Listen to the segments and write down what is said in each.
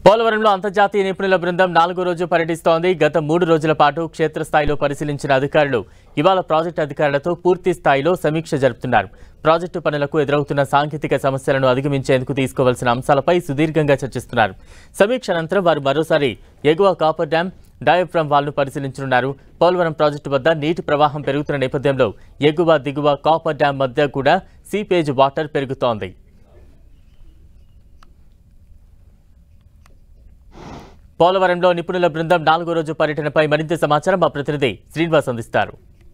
పోలవరంలో అంతర్జాతీయ నిపుణుల బృందం నాలుగో రోజు పర్యటిస్తోంది గత మూడు రోజుల పాటు క్షేత్రస్థాయిలో పరిశీలించిన అధికారులు ఇవాళ ప్రాజెక్టు అధికారులతో పూర్తి స్థాయిలో సమీక్ష జరుపుతున్నారు ప్రాజెక్టు పనులకు ఎదురవుతున్న సాంకేతిక సమస్యలను అధిగమించేందుకు తీసుకోవాల్సిన అంశాలపై సుదీర్ఘంగా చర్చిస్తున్నారు సమీక్ష అనంతరం వారు మరోసారి ఎగువ కాపర్ డ్యాం డయాఫ్రమ్ వాల్ను పరిశీలించనున్నారు పోలవరం ప్రాజెక్టు వద్ద నీటి ప్రవాహం పెరుగుతున్న నేపథ్యంలో ఎగువ దిగువ కాపర్ డ్యాం మధ్య కూడా సీపేజ్ వాటర్ పెరుగుతోంది పోలవరంలో నిపుణుల బృందం నాలుగో రోజు పర్యటనపై మరింత సమాచారం మా ప్రతినిధి శ్రీనివాస్ అందిస్తారు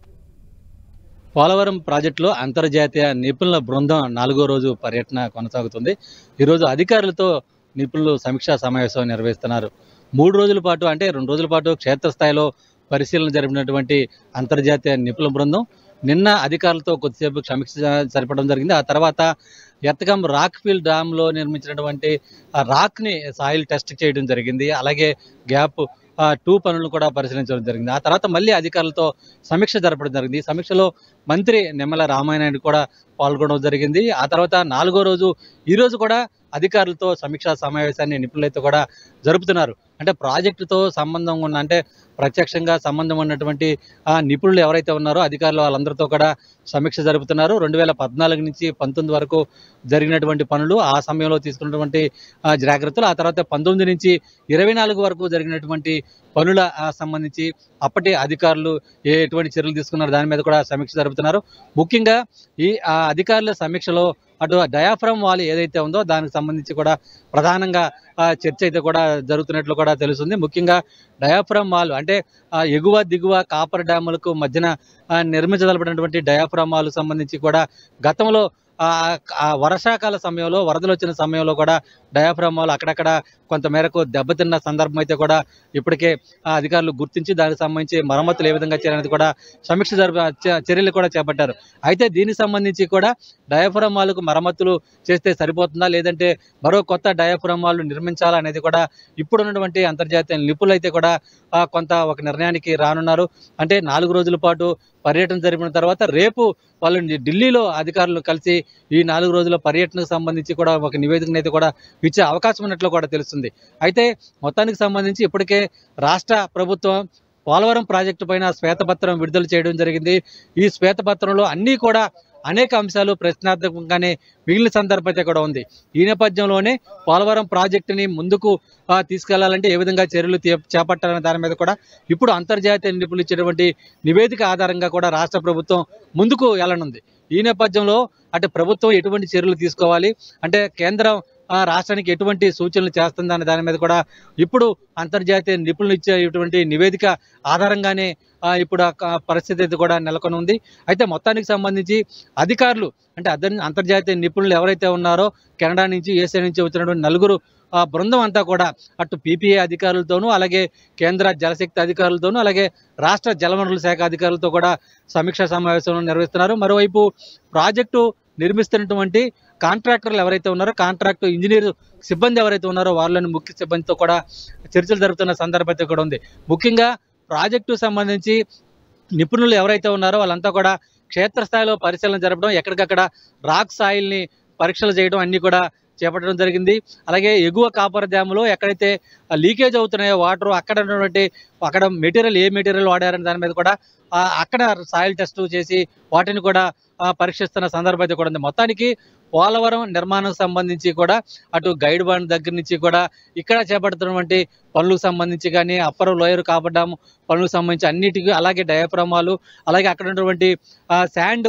పోలవరం ప్రాజెక్టులో అంతర్జాతీయ నిపుణుల బృందం నాలుగో రోజు పర్యటన కొనసాగుతుంది ఈరోజు అధికారులతో నిపుణులు సమీక్షా సమావేశం నిర్వహిస్తున్నారు మూడు రోజుల పాటు అంటే రెండు రోజుల పాటు క్షేత్రస్థాయిలో పరిశీలన జరిపినటువంటి అంతర్జాతీయ నిపుణుల బృందం నిన్న అధికారులతో కొద్దిసేపు సమీక్ష జరపడం జరిగింది ఆ తర్వాత ఎత్తకం రాక్ ఫీల్డ్ డ్యామ్లో నిర్మించినటువంటి ఆ రాక్ని సాయిల్ టెస్ట్ చేయడం జరిగింది అలాగే గ్యాప్ ఆ టూ పనులను కూడా పరిశీలించడం జరిగింది ఆ తర్వాత మళ్ళీ అధికారులతో సమీక్ష జరపడం జరిగింది ఈ సమీక్షలో మంత్రి నిమ్మల రామాయణ కూడా పాల్గొనడం జరిగింది ఆ తర్వాత నాలుగో రోజు ఈ రోజు కూడా అధికారులతో సమీక్షా సమావేశాన్ని నిపుణులైతే కూడా జరుపుతున్నారు అంటే ప్రాజెక్టుతో సంబంధం ఉన్న అంటే ప్రత్యక్షంగా సంబంధం ఉన్నటువంటి ఆ నిపుణులు ఎవరైతే ఉన్నారో అధికారులు వాళ్ళందరితో కూడా సమీక్ష జరుపుతున్నారు రెండు వేల పద్నాలుగు నుంచి పంతొమ్మిది వరకు జరిగినటువంటి పనులు ఆ సమయంలో తీసుకున్నటువంటి ఆ, జాగ్రత్తలు ఆ తర్వాత పంతొమ్మిది నుంచి ఇరవై నాలుగు వరకు జరిగినటువంటి పనుల ఆ, సంబంధించి అప్పటి అధికారులు ఏ ఎటువంటి చర్యలు తీసుకున్నారు దాని మీద కూడా సమీక్ష జరుపుతున్నారు ముఖ్యంగా ఈ ఆ, అధికారుల సమీక్షలో అటు డయాఫ్రమ్ వాల్ ఏదైతే ఉందో దానికి సంబంధించి కూడా ప్రధానంగా ఆ, చర్చ అయితే కూడా జరుగుతున్నట్లు కూడా తెలుస్తుంది ముఖ్యంగా డయాఫ్రమ్ వాల్ అంటే ఆ, ఎగువ దిగువ కాపర్ డ్యాములకు మధ్యన ఆ, నిర్మించదలబడినటువంటి డయాఫ్రమ్ వాల్ సంబంధించి కూడా గతంలో ఆ, ఆ వర్షాకాల సమయంలో వరదలు వచ్చిన సమయంలో కూడా డయాఫ్రమ్ వాల్ అక్కడక్కడ కొంత మేరకు దెబ్బతిన్న సందర్భం అయితే కూడా ఇప్పటికే ఆ, అధికారులు గుర్తించి దానికి సంబంధించి మరమ్మతులు ఏ విధంగా చేయాలనేది కూడా సమీక్ష జరప చ- చర్యలు కూడా చేపట్టారు అయితే దీనికి సంబంధించి కూడా డయాఫ్రమ్ వాల్కు మరమ్మతులు చేస్తే సరిపోతుందా లేదంటే మరో కొత్త డయాఫ్రమ్ వాళ్ళు నిర్మించాలా అనేది కూడా ఇప్పుడు ఉన్నటువంటి అంతర్జాతీయ నిపుణులు అయితే కూడా ఆ, కొంత ఒక నిర్ణయానికి రానున్నారు అంటే నాలుగు రోజుల పాటు పర్యటన జరిపిన తర్వాత రేపు వాళ్ళు ఢిల్లీలో అధికారులు కలిసి ఈ నాలుగు రోజుల పర్యటనకు సంబంధించి కూడా ఒక నివేదికను అయితే కూడా ఇచ్చే అవకాశం ఉన్నట్లు కూడా తెలుస్తుంది అయితే మొత్తానికి సంబంధించి ఇప్పటికే రాష్ట్ర ప్రభుత్వం పోలవరం ప్రాజెక్టు పైన శ్వేతపత్రం విడుదల చేయడం జరిగింది ఈ శ్వేతపత్రంలో అన్నీ కూడా అనేక అంశాలు ప్రశ్నార్థకంగానే మిగిలిన సందర్భం అయితే కూడా ఉంది ఈ నేపథ్యంలోనే పోలవరం ప్రాజెక్టుని ముందుకు ఆ, తీసుకెళ్లాలంటే ఏ విధంగా చర్యలు తీ- చేపట్టాలనే దాని మీద కూడా ఇప్పుడు అంతర్జాతీయ నిపుణులు ఇచ్చినటువంటి నివేదిక ఆధారంగా కూడా రాష్ట్ర ప్రభుత్వం ముందుకు వెళ్ళనుంది ఈ నేపథ్యంలో అంటే ప్రభుత్వం ఎటువంటి చర్యలు తీసుకోవాలి అంటే కేంద్రం ఆ, రాష్ట్రానికి ఎటువంటి సూచనలు చేస్తుందనే దాని మీద కూడా ఇప్పుడు అంతర్జాతీయ నిపుణులు ఇచ్చేటువంటి నివేదిక ఆధారంగానే ఆ, ఇప్పుడు ఆ క- పరిస్థితి అయితే కూడా నెలకొని ఉంది అయితే మొత్తానికి సంబంధించి అధికారులు అంటే అదర్ అంతర్జాతీయ నిపుణులు ఎవరైతే ఉన్నారో కెనడా నుంచి ఏసీ నుంచి వచ్చినటువంటి నలుగురు ఆ బృందం అంతా కూడా అటు పీపీఏ అధికారులతోనూ అలాగే కేంద్ర జలశక్తి అధికారులతోనూ అలాగే రాష్ట్ర జలవనరుల శాఖ అధికారులతో కూడా సమీక్షా సమావేశం నిర్వహిస్తున్నారు మరోవైపు ప్రాజెక్టు నిర్మిస్తున్నటువంటి కాంట్రాక్టర్లు ఎవరైతే ఉన్నారో కాంట్రాక్టు ఇంజనీర్ సిబ్బంది ఎవరైతే ఉన్నారో వాళ్ళని ముఖ్య సిబ్బందితో కూడా చర్చలు జరుపుతున్న సందర్భం అయితే కూడా ఉంది ముఖ్యంగా ప్రాజెక్టు సంబంధించి నిపుణులు ఎవరైతే ఉన్నారో వాళ్ళంతా కూడా క్షేత్రస్థాయిలో పరిశీలన జరపడం ఎక్కడికక్కడ రాక్ సాయిల్ని పరీక్షలు చేయడం అన్నీ కూడా చేపట్టడం జరిగింది అలాగే ఎగువ కాపర్ డ్యాములో ఎక్కడైతే లీకేజ్ అవుతున్నాయో వాటర్ అక్కడ ఉన్నటువంటి అక్కడ మెటీరియల్ ఏ మెటీరియల్ వాడారని దాని మీద కూడా ఆ, అక్కడ సాయిల్ టెస్ట్ చేసి వాటిని కూడా ఆ, పరీక్షిస్తున్న సందర్భం అయితే కూడా ఉంది మొత్తానికి పోలవరం నిర్మాణం సంబంధించి కూడా అటు గైడ్ బాండ్ దగ్గర నుంచి కూడా ఇక్కడ చేపడుతున్నటువంటి పనులకు సంబంధించి కానీ అప్పర్ లోయర్ కాపర్ డ్యామ్ పనులకు సంబంధించి అన్నిటికీ అలాగే డయాఫ్రమాలు అలాగే అక్కడ ఉన్నటువంటి శాండ్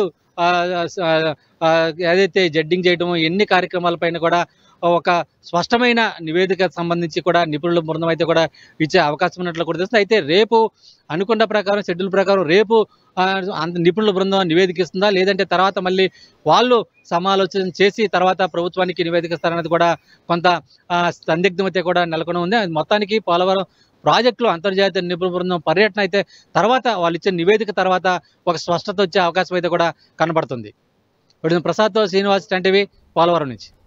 ఏదైతే జడ్డింగ్ చేయడం ఎన్ని కార్యక్రమాలపైన కూడా ఒక స్పష్టమైన నివేదిక సంబంధించి కూడా నిపుణుల బృందం అయితే కూడా ఇచ్చే అవకాశం ఉన్నట్లు కూడా తెలుస్తుంది అయితే రేపు అనుకున్న ప్రకారం షెడ్యూల్ ప్రకారం రేపు ఆ, అంత నిపుణుల బృందం నివేదిక ఇస్తుందా లేదంటే తర్వాత మళ్ళీ వాళ్ళు సమాలోచన చేసి తర్వాత ప్రభుత్వానికి నివేదిక ఇస్తారనేది కూడా కొంత ఆ, సందిగ్ధం అయితే కూడా నెలకొని ఉంది మొత్తానికి పోలవరం ప్రాజెక్టులో అంతర్జాతీయ నిపుణుల బృందం పర్యటన అయితే తర్వాత వాళ్ళు ఇచ్చే నివేదిక తర్వాత ఒక స్పష్టత వచ్చే అవకాశం అయితే కూడా కనబడుతుంది ఇప్పుడు ప్రసాద్తో శ్రీనివాస్ టెన్ టీవీ పోలవరం నుంచి